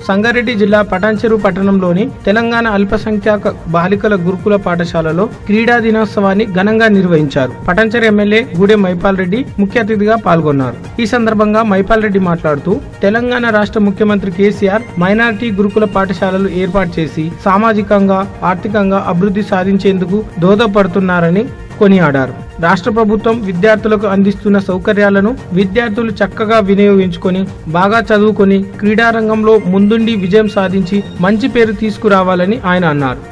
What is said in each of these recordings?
సంగారెడ్డి జిల్లా పటాన్చెరు పట్టణంలోని తెలంగాణ అల్పసంఖ్యాక బాలికల గురుకుల పాఠశాలలో క్రీడా దినోత్సవాన్ని ఘనంగా నిర్వహించారు పటాన్చెరు ఎమ్మెల్యే గూడెం మైపాల్ రెడ్డి ముఖ్య అతిథిగా పాల్గొన్నారు ఈ సందర్భంగా మైపాల్ రెడ్డి మాట్లాడుతూ తెలంగాణ రాష్ట్ర ముఖ్యమంత్రి కేసీఆర్ మైనారిటీ గురుకుల పాఠశాలలు ఏర్పాటు చేసి సామాజికంగా ఆర్థికంగా అభివృద్ధి సాధించేందుకు దోహదపడుతున్నారని కొనియాడారు రాష్ట్ర ప్రభుత్వం విద్యార్థులకు అందిస్తున్న సౌకర్యాలను విద్యార్థులు చక్కగా వినియోగించుకొని బాగా చదువుకొని క్రీడారంగంలో ముందుండి విజయం సాధించి మంచి పేరు తీసుకురావాలని ఆయన అన్నారు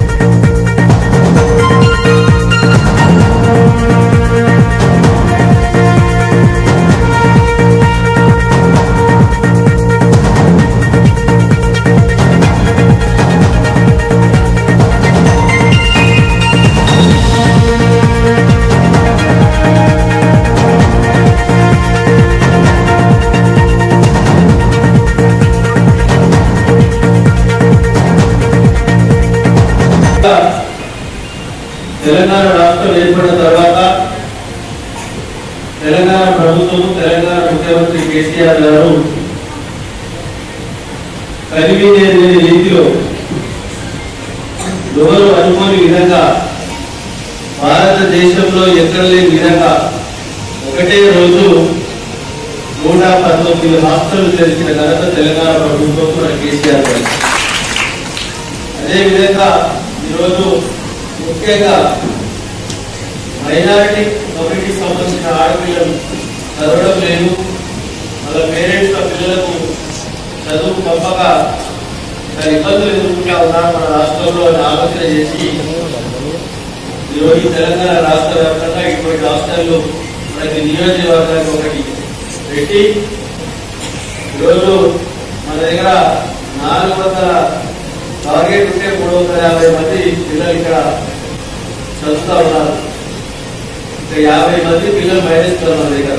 తెలంగాణ రాష్ట్రం ఏర్పడిన తర్వాత తెలంగాణ ప్రభుత్వం తెలంగాణ ముఖ్యమంత్రి కేసీఆర్ గారు కలిగినే రీతిలో ఎవరు అనుకోని విధంగా భారతదేశంలో ఎక్కడ లేని విధంగా ఒకటే రోజు నూట పంతొమ్మిది హాస్టల్ తెరిచిన ఘనత తెలంగాణ ప్రభుత్వం మన కేసీఆర్ గారు అదేవిధంగా ఈరోజు ముఖ్యంగా మైనారిటీ కమ్యూనిటీకి సంబంధించిన ఆడపిల్లలు చదవడం లేదు వాళ్ళ పేరెంట్స్ ఆ పిల్లలకు చదువు పంపక చాలా ఇబ్బందులు ఎదుర్కొంటా ఉన్నారు మన రాష్ట్రంలో అని ఆలోచన చేసి ఈరోజు తెలంగాణ రాష్ట్ర వ్యాప్తంగా ఇటువంటి హాస్టళ్ళు మనకి నియోజకవర్గానికి ఒకటి పెట్టి ఈరోజు మన దగ్గర నాలుగు వందల టార్గెట్ ఉంటే మూడు వందల యాభై మంది పిల్లలు ఇక్కడ చదువుతా ఉన్నారు ఇంకా యాభై మంది పిల్లలు మైనస్ మన దగ్గర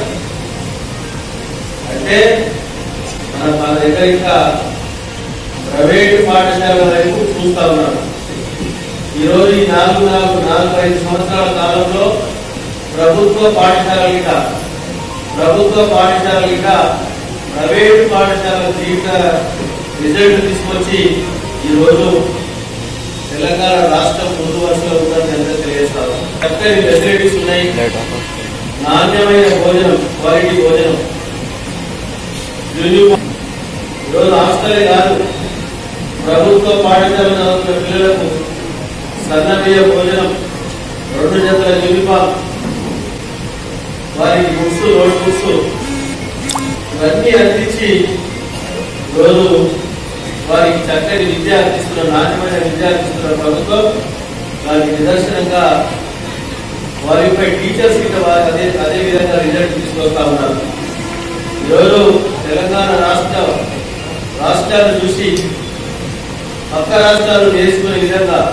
అంటే మన మన దగ్గర ఇంకా ప్రైవేట్ పాఠశాల వైపు చూస్తా ఉన్నారు ఈరోజు ఈ నాలుగు నాలుగు నాలుగు ఐదు సంవత్సరాల కాలంలో ప్రభుత్వ పాఠశాల గిట ప్రభుత్వ పాఠశాల గిట ప్రైవేట్ పాఠశాల జీవిత రిజల్ట్ తీసుకొచ్చి ఈరోజు తెలంగాణ రాష్ట్రం ముందు వరుసలో ఉందని అందరూ తెలియజేస్తారు చక్కని ఫెసిలిటీస్ ఉన్నాయి నాణ్యమైన భోజనం క్వాలిటీ భోజనం యూనిఫామ్ ఈరోజు హాస్టలే కాదు ప్రభుత్వ పాఠశాల చదువుతున్న పిల్లలకు సన్నబియ్య భోజనం రెండు జతల యూనిఫామ్ వారికి బుక్స్ నోట్ బుక్స్ ఇవన్నీ అందించి రోజు వారికి చక్కని విద్య అందిస్తున్న నాణ్యమైన విద్య అందిస్తున్న ప్రభుత్వం వారికి నిదర్శనంగా వారిపై టీచర్స్ కింద వారు అదే అదే విధంగా రిజల్ట్ తీసుకొస్తా ఉన్నారు ఈరోజు తెలంగాణ రాష్ట్ర రాష్ట్రాలు చూసి పక్క రాష్ట్రాలు నేర్చుకునే విధంగా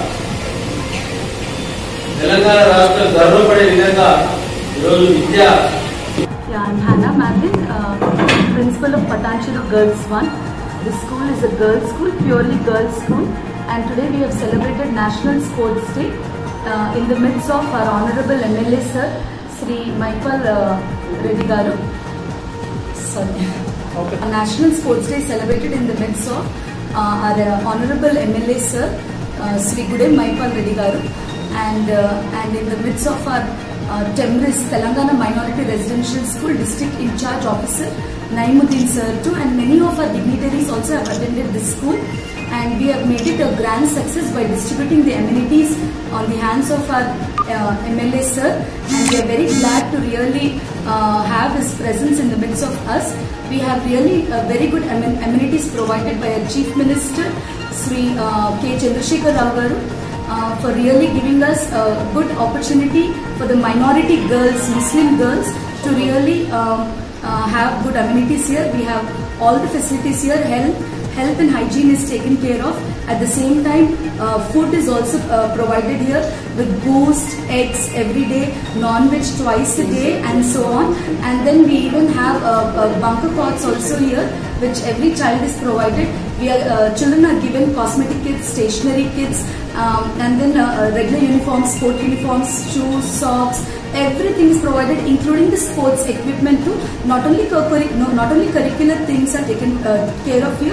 తెలంగాణ రాష్ట్రం గర్వపడే విధంగా ఈరోజు విద్య Yeah, I'm Hannah Mandin, uh, principal of Patancheru Girls 1. The school is a girls' school, purely girls' school, and today we have celebrated National Sports Day uh, in the midst of our Honorable MLA Sir, Sri Michael uh, Reddy Garu. Sorry. A National Sports Day celebrated in the midst of uh, our uh, Honorable MLA Sir, uh, Sri Gudem Maipal Reddy Garu, and uh, and in the midst of our uh, Temris Telangana Minority Residential School District In Charge Officer Naimuddin Sir too, and many of our dignitaries also have attended this school. And we have made it a grand success by distributing the amenities on the hands of our uh, MLA sir, and we are very glad to really uh, have his presence in the midst of us. We have really uh, very good amen- amenities provided by our Chief Minister, Sri uh, K. Chandrasekhar Rao garu, uh, for really giving us a good opportunity for the minority girls, Muslim girls, to really um, uh, have good amenities here. We have all the facilities here, health, health and hygiene is taken care of. At the same time, uh, food is also uh, provided here with boost, eggs every day, non-veg twice a day, and so on. And then we even have uh, uh, bunker cots also here, which every child is provided. We are uh, children are given cosmetic kits, stationery kits, um, and then uh, uh, regular uniforms, sport uniforms, shoes, socks. Everything is provided, including the sports equipment too. Not only curricular, no, not only curricular things are taken uh, care of here.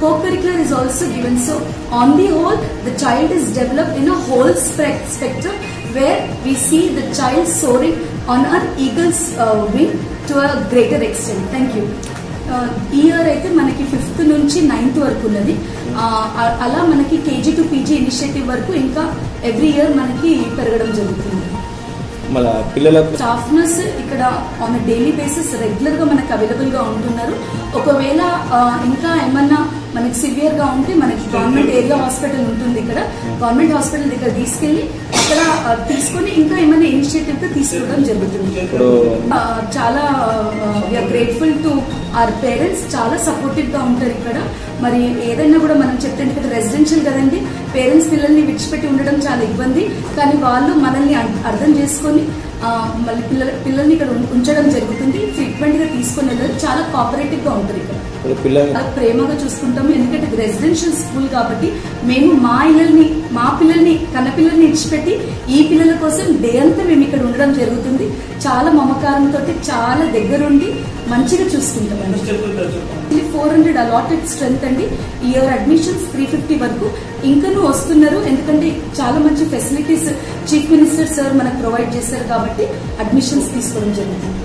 co-curricular is also given. So on the whole, the child is developed in a whole spe- spectrum where we see the child soaring on an eagle's uh, wing to a greater extent. Thank you. Uh, ఈ year అయితే మనకి fifth నుంచి ninth వరకు ఉన్నది Uh, అ- అలా మనకి KG to PG initiative వరకు ఇంకా ఎవ్రీ ఇయర్ మనకి పెరగడం జరుగుతుంది మన పిల్లలకు స్టాఫ్ నర్స్ ఇక్కడ ఆన్ డైలీ బేసిస్ రెగ్యులర్ గా మనకు అవైలబుల్ గా ఉంటున్నారు ఒకవేళ ఆ, ఇంకా ఏమన్నా మనకి సివియర్ గా ఉంటే మనకి గవర్నమెంట్ ఏరియా హాస్పిటల్ ఉంటుంది ఇక్కడ గవర్నమెంట్ హాస్పిటల్ దగ్గర తీసుకెళ్లి అక్కడ ఆ, తీసుకొని ఇంకా ఏమైనా ఇనిషియేటివ్ గా తీసుకోవడం జరుగుతుంది ఇప్పుడు ఆ, చాలా we're grateful to our parents చాలా సపోర్టివ్ గా ఉంటారు ఇక్కడ మరి ఏదైనా కూడా మనం చెప్తే ఇక్కడ రెసిడెన్షియల్ కదండి పేరెంట్స్ పిల్లల్ని విడిచిపెట్టి ఉండడం చాలా ఇబ్బంది కానీ వాళ్ళు మనల్ని అర్- అర్థం చేసుకొని ఆ, మళ్ళీ పిల్లల పిల్లల్ని ఇక్కడ ఉం- ఉంచడం జరుగుతుంది ఫ్రీక్వెంట్ గా తీసుకొని వెళ్ళారు చాలా కోఆపరేటివ్ గా ఉంటారు ఇక్కడ ఇప్పుడు పిల్లలు చాలా ప్రేమగా చూసుకుంటాము ఎందుకంటే ఇది రెసిడెన్షియల్ స్కూల్ కాబట్టి మేము మా ఇళ్ళని మా పిల్లల్ని కన్న పిల్లల్ని ఇచ్చిపెట్టి ఈ పిల్లల కోసం డే అంతా మేము ఇక్కడ ఉండడం జరుగుతుంది చాలా మమకారంతో చాలా దగ్గరుండి మంచిగా చూసుకుంటామండి ఫోర్ హండ్రెడ్ అలాటెడ్ స్ట్రెంత్ అండి ఇయర్ అడ్మిషన్స్ త్రీ ఫిఫ్టీ వరకు ఇంకనూ వస్తున్నారు ఎందుకంటే చాలా మంచి ఫెసిలిటీస్ చీఫ్ మినిస్టర్ సార్ మనకు ప్రొవైడ్ చేశారు కాబట్టి అడ్మిషన్స్ తీసుకోవడం జరుగుతుంది